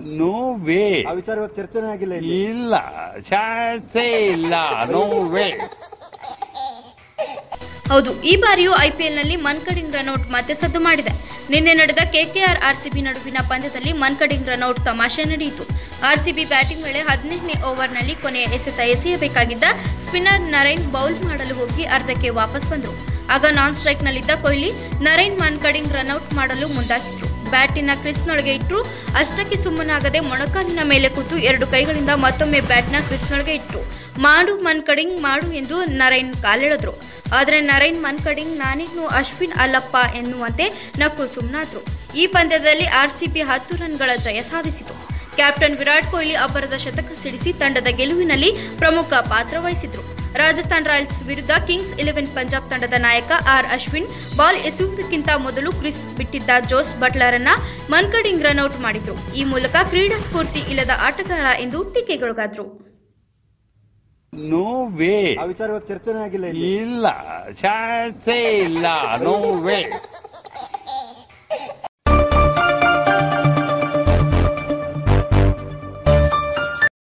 no way ಆ ವಿಚಾರ ಇವತ್ತು ಚರ್ಚೆನೇ ಆಗಿಲ್ಲ ಇಲ್ಲಿ ಇಲ್ಲ ಚಾನ್ಸೇ ಇಲ್ಲ ನೋ ವೇ ಹೌದು ಈ ಬಾರಿಯೂ ಐಪಿಎಲ್ನಲ್ಲಿ ಮನ್ಕಡಿಂಗ್ ರನ್ಔಟ್ ಮತ್ತೆ ಸದ್ದು ಮಾಡಿದೆ ನಿನ್ನೆ ನಡೆದ ಕೆಕೆಆರ್ ಆರ್ಸಿಬಿ ನಡುವಿನ ಪಂದ್ಯದಲ್ಲಿ ಮನ್ಕಡಿಂಗ್ ರನ್ಔಟ್ ತಮಾಷೆ ನಡೆಯಿತು ಆರ್ಸಿಬಿ ಬ್ಯಾಟಿಂಗ್ ವೇಳೆ ಹದಿನೆಂಟನೇ ಓವರ್ನಲ್ಲಿ ಕೊನೆಯ ಎಸೆತ ಎಸೆಯಬೇಕಾಗಿದ್ದ ಸ್ಪಿನ್ನರ್ ನರೈನ್ ಬೌಲ್ ಮಾಡಲು ಹೋಗಿ ಅರ್ಧಕ್ಕೆ ವಾಪಸ್ ಬಂದರು ಆಗ ನಾನ್ ಸ್ಟ್ರೈಕ್ನಲ್ಲಿದ್ದ ಕೊಹ್ಲಿ ನರೈನ್ ಮನ್ಕಡಿಂಗ್ ರನ್ಔಟ್ ಮಾಡಲು ಮುಂದಾಗಿದ್ರು ಬ್ಯಾಟಿನ ಕ್ರಿಸ್ನೊಳಗೆ ಇಟ್ಟರು ಅಷ್ಟಕ್ಕೆ ಸುಮ್ಮನಾಗದೆ ಮೊಣಕಾಲಿನ ಮೇಲೆ ಕೂತು ಎರಡು ಕೈಗಳಿಂದ ಮತ್ತೊಮ್ಮೆ ಬ್ಯಾಟ್ನ ಕ್ರಿಸ್ನೊಳಗೆ ಇಟ್ಟರು ಮಾಡು ಮನ್ಕಡಿಂಗ್ ಮಾಡು ಎಂದು ನರೈನ್ ಕಾಲೆಳೆದ್ರು ಆದರೆ ನರೈನ್ ಮನ್ಕಡಿಂಗ್ ನಾನಿನ್ನು ಅಶ್ವಿನ್ ಅಲ್ಲಪ್ಪ ಎನ್ನುವಂತೆ ನಕ್ಕು ಸುಮ್ಮನಾದ್ರು ಈ ಪಂದ್ಯದಲ್ಲಿ ಆರ್ಸಿಬಿ ಹತ್ತು ರನ್ಗಳ ಜಯ ಸಾಧಿಸಿತು ಕ್ಯಾಪ್ಟನ್ ವಿರಾಟ್ ಕೊಹ್ಲಿ ಅಬ್ಬರದ ಶತಕ ಸಿಡಿಸಿ ತಂಡದ ಗೆಲುವಿನಲ್ಲಿ ಪ್ರಮುಖ ಪಾತ್ರ ವಹಿಸಿದ್ರು ರಾಜಸ್ಥಾನ್ ರಾಯಲ್ಸ್ ವಿರುದ್ಧ ಕಿಂಗ್ಸ್ ಇಲೆವೆನ್ ಪಂಜಾಬ್ ತಂಡದ ನಾಯಕ ಆರ್ ಅಶ್ವಿನ್ ಬಾಲ್ ಎಸೆಯುವುದಕ್ಕಿಂತ ಮೊದಲು ಕ್ರಿಸ್ ಬಿಟ್ಟಿದ್ದ ಜೋಸ್ ಬಟ್ಲರನ್ನ ಮನ್ಕಡಿಂಗ್ ರನ್ಔಟ್ ಮಾಡಿದ್ರು ಈ ಮೂಲಕ ಕ್ರೀಡಾ ಸ್ಫೂರ್ತಿ ಇಲ್ಲದ ಆಟಗಾರ ಎಂದು ಟೀಕೆಗೊಳಗಾದ್ರು ನೋ ವೇ ಆ ವಿಚಾರ ಇವತ್ತು ಚರ್ಚೆನೇ ಆಗಿಲ್ಲ ಇಲ್ಲಿ ಇಲ್ಲ ಚಾನ್ಸೇ ಇಲ್ಲ ನೋ ವೇ